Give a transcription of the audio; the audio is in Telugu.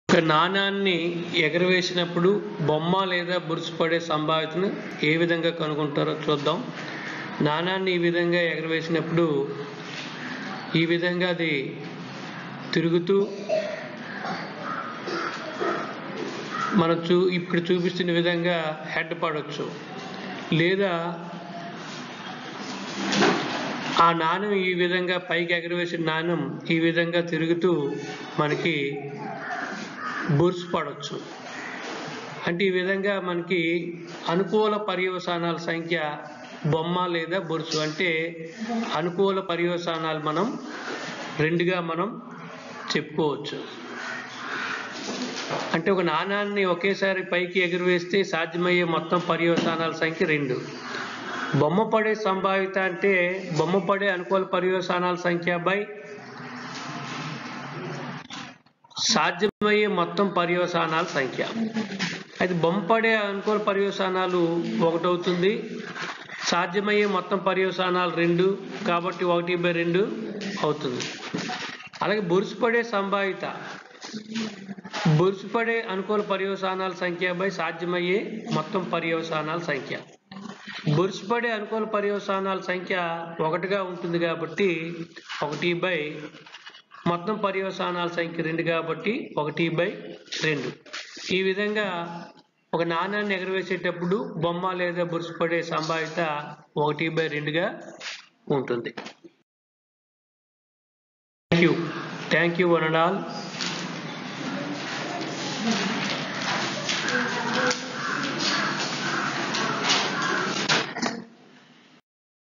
ఒక నాణాన్ని ఎగరవేసినప్పుడు బొమ్మ లేదా బురుసు పడే సంభావ్యతను ఏ విధంగా కనుగొంటారో చూద్దాం నాణాన్ని ఈ విధంగా ఎగరవేసినప్పుడు ఈ విధంగా అది తిరుగుతూ మనం చూ ఇప్పుడు చూపిస్తున్న విధంగా హెడ్ పడవచ్చు లేదా ఆ నాణం ఈ విధంగా పైకి ఎగరవేసిన నాణం ఈ విధంగా తిరుగుతూ మనకి బుర్స్ పడవచ్చు అంటే ఈ విధంగా మనకి అనుకూల పర్యవసానాల సంఖ్య బొమ్మ లేదా బొరుసు అంటే అనుకూల పర్యవసానాలు మనం రెండుగా మనం చెప్పుకోవచ్చు అంటే ఒక నాణాన్ని ఒకేసారి పైకి ఎగురవేస్తే సాధ్యమయ్యే మొత్తం పర్యవసానాల సంఖ్య రెండు బొమ్మ పడే సంభావిత అంటే బొమ్మ పడే అనుకూల పర్యవసానాల సంఖ్య బై సాధ్యమయ్యే మొత్తం పర్యవసానాల సంఖ్య అయితే బొమ్మ పడే అనుకూల పర్యవసానాలు ఒకటి అవుతుంది సాధ్యమయ్యే మొత్తం పర్యవసానాలు రెండు కాబట్టి ఒకటి బై రెండు అవుతుంది అలాగే బొరుసు పడే సంభావిత బొరుసు పడే అనుకూల పర్యవసానాల సంఖ్య బై సాధ్యమయ్యే మొత్తం పర్యవసానాల సంఖ్య బొరుసు పడే అనుకూల పర్యవసానాల సంఖ్య ఒకటిగా ఉంటుంది కాబట్టి ఒకటి బై మొత్తం పర్యవసానాల సంఖ్య రెండు కాబట్టి ఒకటి బై రెండు ఈ విధంగా ఒక నాణాన్ని ఎగరవేసేటప్పుడు బొమ్మ లేదా బురుసు పడే సంభావిత ఒకటి బై రెండుగా ఉంటుంది thank you thank you one and all